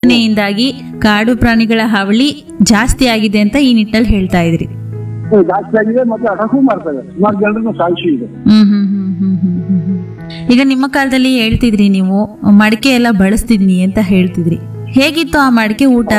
ಯೋಜನೆಯಿಂದಾಗಿ ಕಾಡು ಪ್ರಾಣಿಗಳ ಹಾವಳಿ ಜಾಸ್ತಿ ಆಗಿದೆ ಅಂತ ಈ ನಿಟ್ಟಲ್ಲಿ ಹೇಳ್ತಾ ಇದ್ರಿ ಹ್ಮ್, ಜಾಸ್ತಿ ಆಗಿದೆ ಮತ್ತೆ ಅಟಕು ಮಾಡ್ತಾರೆ ಸುಮಾರು ಜನರನ್ನು ಸಾಯಿಸಿ ಇದೆ ಹ್ಮ್ ಹ್ಮ್ ಹ್ಮ್ ಹ್ಮ್ ಹ್ಮ್ ಹ್ಮ್ ಹ್ಮ್. ಈಗ ನಿಮ್ಮ ಕಾಲದಲ್ಲಿ ಹೇಳ್ತಿದ್ರಿ ನೀವು ಮಡಿಕೆ ಎಲ್ಲ ಬಳಸ್ತಿದ್ನಿ ಅಂತ ಹೇಳ್ತಿದ್ರಿ ಹೇಗಿತ್ತು ಆ ಮಡಿಕೆ ಊಟ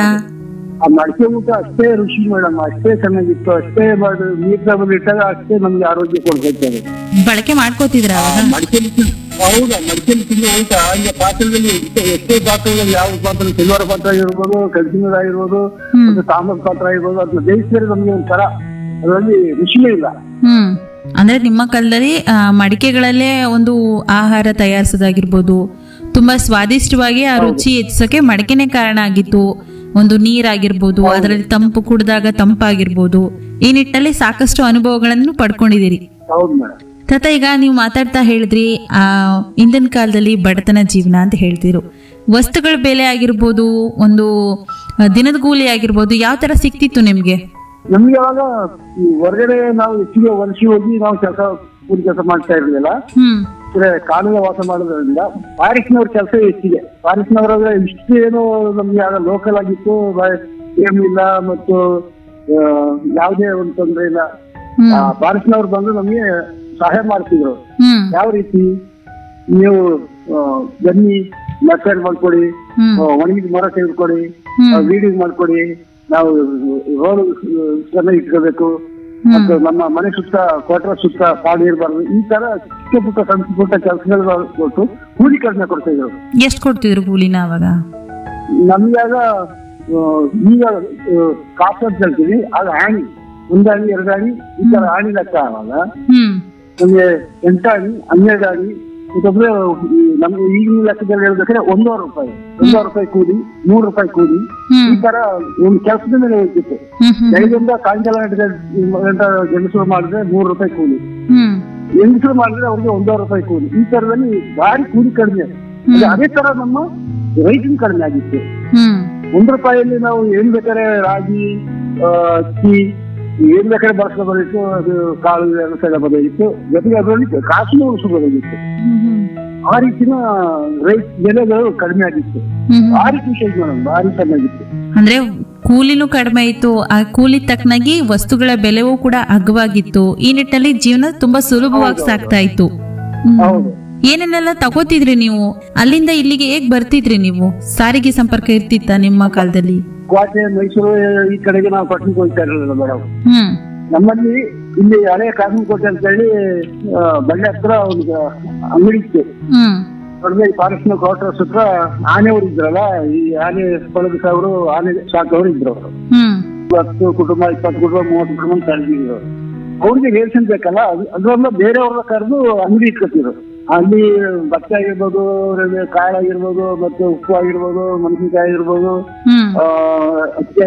ಆ ಮಡಿಕೆ ಊಟ ಅಷ್ಟೇ ರುಚಿ ಮೇಡಮ್ ಅಷ್ಟೇ ಚೆನ್ನಾಗಿತ್ತು ಅಷ್ಟೇ ಮಾಡಿ ನೀರ್ ಇಟ್ಟಾಗ ಅಷ್ಟೇ ನಮ್ಗೆ ಆರೋಗ್ಯ ಕೊಡ್ಬೇಕು ಬಳಕೆ ಮಾಡ್ಕೋತಿದ್ರ ಅವಾಗ ಮಡಿಕೆಲಿ ತಿನ್- ಹೌದಾ ಮಡಿಕೆಲಿ ತಿನ್ನೋ ಊಟ ಈಗ ಪಾತ್ರದಲ್ಲಿ ಎಷ್ಟೇ- ಎಷ್ಟೇ ಪಾತ್ರದಲ್ಲಿ ಯಾವ ಪಾತ್ರ ಸಿಲ್ವರ್ ಪಾತ್ರ ಆಗಿರ್ಬೋದು ಕಬ್ಬಿಣದ ಆಗಿರ್ಬೋದು ಹ್ಮ್. ಮತ್ತೆ ತಾಮ್ರದ ಪಾತ್ರ ಆಗಿರ್ಬೋದು ಅದನ್ನ ಬೇಯಿಸಿದ್ರೆ ನಮ್ಗೆ ಒಂಥರ ಅದರಲ್ಲಿ ರುಚಿಯೇ ಇಲ್ಲ ಹ್ಮ್ ಅಂದ್ರೆ ನಿಮ್ಮ ಕಾಲದಲ್ಲಿ ಆ, ಮಡಿಕೆಗಳಲ್ಲೇ ಒಂದು ಆಹಾರ ತಯಾರಿಸೋದಾಗಿರ್ಬೋದು ತುಂಬಾ ಸ್ವಾದಿಷ್ಟವಾಗಿ ಆ ರುಚಿ ಹೆಚ್ಚಿಸೋಕೆ ಮಡಿಕೆನೆ ಕಾರಣ ಆಗಿತ್ತು ಒಂದು ನೀರಾಗಿರ್ಬೋದು ಅದರಲ್ಲಿ ತಂಪು ಕುಡಿದಾಗ ತಂಪಾಗಿರ್ಬೋದು ಈ ನಿಟ್ಟಲ್ಲಿ ಸಾಕಷ್ಟು ಅನುಭವಗಳನ್ನು ಪಡ್ಕೊಂಡಿದ್ದೀರಿ ಹೌದು ಮೇಡಮ್ ತಾತ ಈಗ ನೀವು ಮಾತಾಡ್ತಾ ಹೇಳಿದ್ರಿ ಆ ಹಿಂದಿನ ಕಾಲದಲ್ಲಿ ಬಡತನ ಜೀವನ ಅಂತ ಹೇಳ್ತಿದ್ರು ವಸ್ತುಗಳ ಬೆಲೆ ಆಗಿರ್ಬೋದು ಒಂದು ಆ, ದಿನದ ಕೂಲಿ ಆಗಿರ್ಬೋದು ಯಾವ ತರ ಸಿಕ್ತಿತ್ತು ನಿಮ್ಗೆ ನಮ್ಗೆ ಅವಾಗ ಈ ಹೊರಗಡೆ ನಾವು ಹೆಚ್ಚಿಗೆ ವರ್ಷಿ ಹೋಗಿ ನಾವು ಕೆಲಸ ಕೂಲಿ ಕೆಲಸ ಮಾಡ್ತಾ ಇರ್ಲಿಲ್ಲ ಹ್ಮ್ ಅಂದ್ರೆ ಕಾಡಿನ ವಾಸ ಮಾಡೋದ್ರಿಂದ ಫಾರೆಸ್ಟ್ನವ್ರ ಕೆಲಸ ಹೆಚ್ಚಿಗೆ ಫಾರೆಸ್ಟ್ನವರಾದ್ರೆ ಇಷ್ಟು ಏನು ನಮ್ಗೆ ಆಗ ಲೋಕಲ್ ಆಗಿತ್ತು ಬ- ಏನಿಲ್ಲ ಮತ್ತು ಆ, ಯಾವುದೇ ಒಂದು ತೊಂದರೆ ಇಲ್ಲ ಹ್ಮ್ ಫಾರೆಸ್ಟ್ನವ್ರು ಬಂದು ನಮ್ಗೆ ಸಹಾಯ ಮಾಡ್ತಿದ್ರು ಹ್ಮ್ ಯಾವ ರೀತಿ ನೀವು ಆ, ಬನ್ನಿ ನರ್ಸರಿ ಮಾಡ್ಕೊಡಿ ಹ್ಮ್ ಆ, ಒಣಗಿದ ಮರ ತೆಗೆದುಕೊಡಿ ಹ್ಮ್. ವೀಡಿಂಗ್ ಮಾಡ್ಕೊಡಿ ನಾವು ರೋಡ್ ಚೆನ್ನಾಗಿ ಇಟ್ಕೋಬೇಕು ಮತ್ತು ನಮ್ಮ ಮನೆ ಸುತ್ತ ಕ್ವಾರ್ಟರ್ ಸುತ್ತ ಕಾಡು ಇರಬಾರ್ದು ಈ ತರ ಚಿಕ್ಕ ಪುಟ್ಟ ಸಣ್ಣ ಪುಟ್ಟ ಕೆಲಸಗಳು ಕೊಟ್ಟು ಕೂಲಿ ಕಡಿಮೆ ಕೊಡ್ತಾ ಇದ್ರು ಎಷ್ಟು ಕೊಡ್ತಿದ್ರು ಕೂಲಿನ ಅವಾಗ ನಮ್ಗೆ ಆಗ ಆ, ಈಗ ಆ, ಕಾಸು ಅಂತ ಹೇಳ್ತೀವಿ ಆಗ ಆಣಿ ಒಂದಾಣಿ ಎರಡಾಣಿ ಈ ತರ ಆಣಿ ಲೆಕ್ಕ ಆವಾಗ ಹ್ಮ್ ನಮ್ಗೆ ಎಂಟಾಣಿ ಹನ್ನೆರಡು ಆಣಿ ಮತ್ತೊಬ್ರೆ ಈ ನಮ್ಗೆ ಈಗಿನ ಲೆಕ್ಕದಲ್ಲಿ ಹೇಳ್ಬೇಕಾದ್ರೆ ಒಂದೂವರೆ ರೂಪಾಯಿ ಒಂದೂವರೆ ರೂಪಾಯಿ ಕೂಲಿ ಮೂರು ರೂಪಾಯಿ ಕೂಲಿ ಹ್ಮ್ ಈ ತರ ಒಂದು ಕೆಲಸದ ಮೇಲೆ ಹೋಗ್ತಿತ್ತು ಹ್ಮ್ ಹ್ಮ್ ಬೆಳಗ್ಗೆಯಿಂದ ಸಾಯಂಕಾಲ ಗಂಟೆ ಗಂಟ ಗಂಡಸರು ಮಾಡಿದ್ರೆ ಮೂರು ರೂಪಾಯಿ ಕೂಲಿ ಹ್ಮ್ ಹೆಂಗಸರು ಮಾಡಿದ್ರೆ ಅವ್ರಿಗೆ ಒಂದೂವರೆ ರೂಪಾಯಿ ಕೂಲಿ ಈ ತರದಲ್ಲಿ ಭಾರಿ ಕೂಲಿ ಕಡಿಮೆ ಅದೇ- ಅದೇ ತರ ನಮ್ಮ ರೈಟಿಂಗ್ ಕಡಿಮೆ ಆಗಿತ್ತು ಹ್ಮ್ ಒಂದು ರೂಪಾಯಿಯಲ್ಲಿ ನಾವು ಏನ್ ಬೇಕಾದ್ರೆ ರಾಗಿ ಆ, ಅಕ್ಕಿ ಏನ್ ಬೇಕಾದ್ರೆ ಬಳಸ್ಕೋಬೋದಿತ್ತು ಅದು ಕಾಳು ಬಳಸಬಹುದಾಗಿತ್ತು ಜೊತೆಗೆ ಅದರಲ್ಲಿ ಕಾಸಿನ ಉಳಿಸಬಹುದಾಗಿತ್ತು ಹ್ಮ್ ಆ ರೀತಿನ ರೈಟ್ ಬೆಲೆಗಳು ಕಡಿಮೆ ಆಗಿತ್ತು ಹ್ಮ್ ಭಾರಿ ಖುಷಿ ಆಯ್ತು ಮೇಡಮ್ ಭಾರಿ ಚೆನ್ನಾಗಿತ್ತು ಅಂದ್ರೆ ಕೂಲಿನೂ ಕಡಿಮೆ ಇತ್ತು ಆ ಕೂಲಿ ತಕ್ಕನಾಗಿ ವಸ್ತುಗಳ ಬೆಲೆವೂ ಕೂಡ ಅಗ್ಗವಾಗಿತ್ತು ಈ ನಿಟ್ಟಿನಲ್ಲಿ ಜೀವನ ತುಂಬಾ ಸುಲಭವಾಗಿ ಸಾಗ್ತಾ ಇತ್ತು ಹ್ಮ್. ಹೌದು ಏನೇನೆಲ್ಲ ತಗೋತಿದ್ರಿ ನೀವು ಅಲ್ಲಿಂದ ಇಲ್ಲಿಗೆ ಹೇಗ್ ಬರ್ತಿದ್ರಿ ನೀವು ಸಾರಿಗೆ ಸಂಪರ್ಕ ಇರ್ತಿತ್ತ ನಿಮ್ಮ ಕಾಲದಲ್ಲಿ ಕೋಟೆ ಮೈಸೂರು ಈ ಕಡೆಗೆ ನಾವು ಪಟ್ಟಣಕ್ಕೆ ಹೋಗ್ತಾ ಇರಲಿಲ್ಲ ಮೇಡಮ್ ಹ್ಮ್ ನಮ್ಮಲ್ಲಿ ಇಲ್ಲಿ ಹಳೆ ಕಾಸನಕೋಟೆ ಅಂತ ಹೇಳಿ ಆ, ಬಳ್ಳಿ ಹತ್ರ ಒಂದು ಅಂಗಡಿ ಇತ್ತು ಹ್ಮ್ ದೊಡ್ಡದಾಗಿ ಫಾರೆಸ್ಟ್ ಕ್ವಾರ್ಟರ್ಸ್ ಹತ್ರ ಆನೆಯವರು ಇದ್ರಲ್ಲ ಈ ಆನೆ ಬಳಗ ಅವರು ಆನೆ ಸಾಕವರು ಇದ್ರು ಅವರು ಹ್ಮ್ ಹತ್ತು ಕುಟುಂಬ ಇಪ್ಪತ್ತು ಕುಟುಂಬ ಮೂವತ್ತು ಕುಟುಂಬ ಕರೆದಿದ್ರು ಅವ್ರಿಗೆ ರೇಷನ್ ಬೇಕಲ್ಲ ಅದು- ಅದ್ರಲ್ಲ ಬೇರೆಯವ್ರನ್ನ ಕರೆದು ಅಂಗಡಿ ಇಟ್ಕೊತಿದ್ರು ಅಲ್ಲಿ ಭತ್ತ ಆಗಿರ್ಬೋದು ಆಮೇಲೆ ಕಾಳು ಆಗಿರ್ಬೋದು ಮತ್ತೆ ಉಪ್ಪು ಆಗಿರ್ಬೋದು ಮೆಣಸಿನ್ಕಾಯಿ ಆಗಿರ್ಬೋದು ಹ್ಮ್ ಆ, ಅಕ್ಕಿ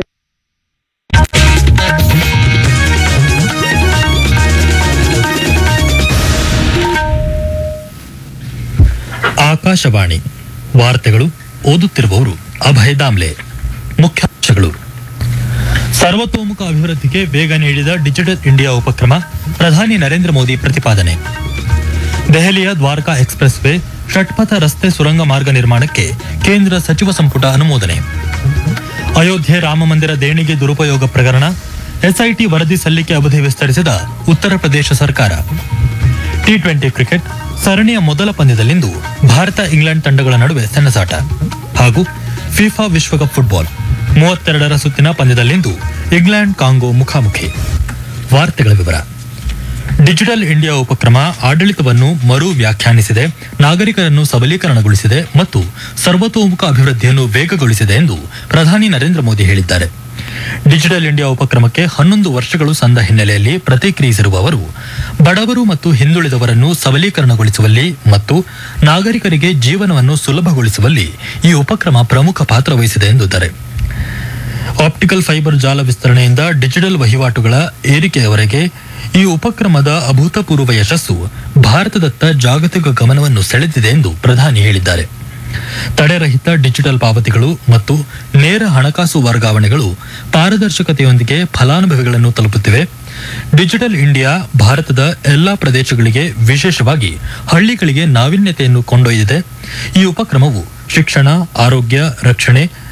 ಆಕಾಶವಾಣಿ ವಾರ್ತೆಗಳು ಓದುತ್ತಿರುವವರು ಅಭಯ ದಾಮ್ಲೆ ಮುಖ್ಯಾಂಶಗಳು ಸರ್ವತೋಮುಖ ಅಭಿವೃದ್ಧಿಗೆ ವೇಗ ನೀಡಿದ ಡಿಜಿಟಲ್ ಇಂಡಿಯಾ ಉಪಕ್ರಮ ಪ್ರಧಾನಿ ನರೇಂದ್ರ ಮೋದಿ ಪ್ರತಿಪಾದನೆ ದೆಹಲಿಯ ದ್ವಾರಕಾ ಎಕ್ಸ್ಪ್ರೆಸ್ ವೇ ಷಟ್ಪಥ ರಸ್ತೆ ಸುರಂಗ ಮಾರ್ಗ ನಿರ್ಮಾಣಕ್ಕೆ ಕೇಂದ್ರ ಸಚಿವ ಸಂಪುಟ ಅನುಮೋದನೆ ಅಯೋಧ್ಯೆ ರಾಮ ಮಂದಿರ ದೇಣಿಗೆ ದುರುಪಯೋಗ ಪ್ರಕರಣ ಎಸ್ಐಟಿ ವರದಿ ಸಲ್ಲಿಕೆ ಅವಧಿ ವಿಸ್ತರಿಸಿದ ಉತ್ತರ ಪ್ರದೇಶ ಸರ್ಕಾರ ಟಿ ಟ್ವೆಂಟಿ ಕ್ರಿಕೆಟ್ ಸರಣಿಯ ಮೊದಲ ಪಂದ್ಯದಲ್ಲಿಂದು ಭಾರತ ಇಂಗ್ಲೆಂಡ್ ತಂಡಗಳ ನಡುವೆ ಸೆಣಸಾಟ ಹಾಗೂ ಫಿಫಾ ವಿಶ್ವಕಪ್ ಫುಟ್ಬಾಲ್ ಮೂವತ್ತೆರಡರ ಸುತ್ತಿನ ಪಂದ್ಯದಲ್ಲಿಂದು ಇಂಗ್ಲೆಂಡ್ ಕಾಂಗೋ ಮುಖಾಮುಖಿ ವಾರ್ತೆಗಳ ವಿವರ ಡಿಜಿಟಲ್ ಇಂಡಿಯಾ ಉಪಕ್ರಮ ಆಡಳಿತವನ್ನು ಮರು ವ್ಯಾಖ್ಯಾನಿಸಿದೆ ನಾಗರಿಕರನ್ನು ಸಬಲೀಕರಣಗೊಳಿಸಿದೆ ಮತ್ತು ಸರ್ವತೋಮುಖ ಅಭಿವೃದ್ಧಿಯನ್ನು ವೇಗಗೊಳಿಸಿದೆ ಎಂದು ಪ್ರಧಾನಿ ನರೇಂದ್ರ ಮೋದಿ ಹೇಳಿದ್ದಾರೆ ಡಿಜಿಟಲ್ ಇಂಡಿಯಾ ಉಪಕ್ರಮಕ್ಕೆ ಹನ್ನೊಂದು ವರ್ಷಗಳು ಸಂದ ಹಿನ್ನೆಲೆಯಲ್ಲಿ ಪ್ರತಿಕ್ರಿಯಿಸಿರುವ ಅವರು ಬಡವರು ಮತ್ತು ಹಿಂದುಳಿದವರನ್ನು ಸಬಲೀಕರಣಗೊಳಿಸುವಲ್ಲಿ ಮತ್ತು ನಾಗರಿಕರಿಗೆ ಜೀವನವನ್ನು ಸುಲಭಗೊಳಿಸುವಲ್ಲಿ ಈ ಉಪಕ್ರಮ ಪ್ರಮುಖ ಪಾತ್ರ ವಹಿಸಿದೆ ಎಂದಿದ್ದಾರೆ ಆಪ್ಟಿಕಲ್ ಫೈಬರ್ ಜಾಲ ವಿಸ್ತರಣೆಯಿಂದ ಡಿಜಿಟಲ್ ವಹಿವಾಟುಗಳ ಏರಿಕೆಯವರೆಗೆ ಈ ಉಪಕ್ರಮದ ಅಭೂತಪೂರ್ವ ಯಶಸ್ಸು ಭಾರತದತ್ತ ಜಾಗತಿಕ ಗಮನವನ್ನು ಸೆಳೆದಿದೆ ಎಂದು ಪ್ರಧಾನಿ ಹೇಳಿದ್ದಾರೆ ತಡೆರಹಿತ ಡಿಜಿಟಲ್ ಪಾವತಿಗಳು ಮತ್ತು ನೇರ ಹಣಕಾಸು ವರ್ಗಾವಣೆಗಳು ಪಾರದರ್ಶಕತೆಯೊಂದಿಗೆ ಫಲಾನುಭವಿಗಳನ್ನು ತಲುಪುತ್ತಿವೆ ಡಿಜಿಟಲ್ ಇಂಡಿಯಾ ಭಾರತದ ಎಲ್ಲಾ ಪ್ರದೇಶಗಳಿಗೆ ವಿಶೇಷವಾಗಿ ಹಳ್ಳಿಗಳಿಗೆ ನಾವೀನ್ಯತೆಯನ್ನು ಕೊಂಡೊಯ್ದಿದೆ ಈ ಉಪಕ್ರಮವು ಶಿಕ್ಷಣ ಆರೋಗ್ಯ ರಕ್ಷಣೆ